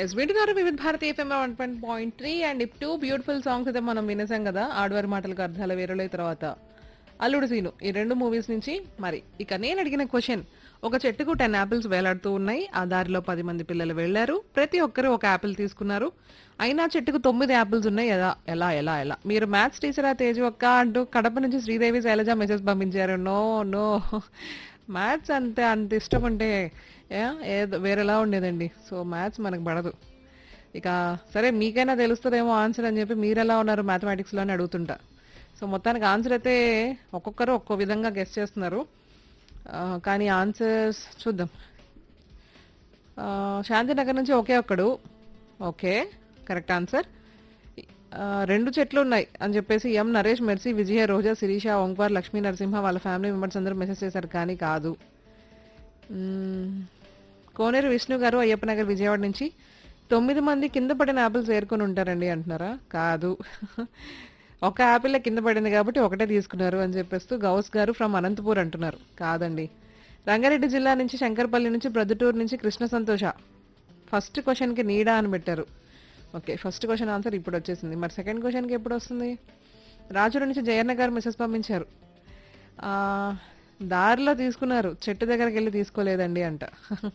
Yes వింటున్నారు Vividh Bharati FM one point point three and two beautiful songs అయితే మనం వినేసాం కదా ఆడవారి మాటలకు అర్థాల వేరులే తర్వాత అల్లుడు సీను ఈ రెండు మూవీస్ నుంచి మరి ఇక నేను అడిగిన క్వశ్చన్ ఒక చెట్టుకు టెన్ యాపిల్స్ వేలాడుతూ ఉన్నాయి ఆ దారిలో పది మంది పిల్లలు వెళ్లారు ప్రతి ఒక్కరు ఒక యాపిల్ తీసుకున్నారు అయినా చెట్టుకు తొమ్మిది యాపిల్స్ ఉన్నాయి ఎలా ఎలా ఎలా ఎలా మీరు మ్యాథ్స్ టీచర్ ఆ తేజు అక్క అంటూ కడప నుంచి శ్రీదేవి శైలజ మెసేజ్ పంపించారు నో నో మ్యాథ్స్ అంతే అంత ఇష్టం అంటే ఏ, ఏదో వేరేలా ఉండేదండి సో మ్యాథ్స్ మనకు పడదు ఇక సరే మీకైనా తెలుస్తుందేమో ఆన్సర్ అని చెప్పి మీరు ఎలా ఉన్నారు మ్యాథమెటిక్స్లో అని అడుగుతుంటా సో మొత్తానికి ఆన్సర్ అయితే ఒక్కొక్కరు ఒక్కో విధంగా గెస్ట్ చేస్తున్నారు ఆ, కానీ ఆన్సర్స్ చూద్దాం ఆ, శాంతినగర్ నుంచి ఒకే ఒక్కడు ఓకే కరెక్ట్ ఆన్సర్ ఆ, రెండు చెట్లు ఉన్నాయి అని చెప్పేసి ఎం నరేష్ మెర్సీ విజయ రోజా శిరీష ఓంకార్ లక్ష్మీ నరసింహ వాళ్ళ ఫ్యామిలీ మెంబర్స్ అందరూ మెసేజ్ చేశారు కానీ కాదు మ్మ్. కోనేరు విష్ణు గారు అయ్యప్ప నగర్ విజయవాడ నుంచి తొమ్మిది మంది కింద పడిన యాపిల్స్ ఏరుకొని ఉంటారండి అంటున్నారా కాదు ఒక యాపిల్ కింద పడింది కాబట్టి ఒకటే తీసుకున్నారు అని చెప్పేస్తూ గౌస్ గారు ఫ్రమ్ అనంతపూర్ అంటున్నారు కాదండి రంగారెడ్డి జిల్లా నుంచి శంకర్పల్లి నుంచి ప్రొద్దుటూరు నుంచి కృష్ణ సంతోష ఫస్ట్ క్వశ్చన్కి నీడా అని పెట్టారు ఓకే ఫస్ట్ క్వశ్చన్ ఆన్సర్ ఇప్పుడు వచ్చేసింది మరి సెకండ్ క్వశ్చన్కి ఎప్పుడు వస్తుంది రాజుల నుంచి జయన్న గారు మెసేజ్ పంపించారు ఆ, దారిలో తీసుకున్నారు చెట్టు దగ్గరికి వెళ్ళి తీసుకోలేదండి అంట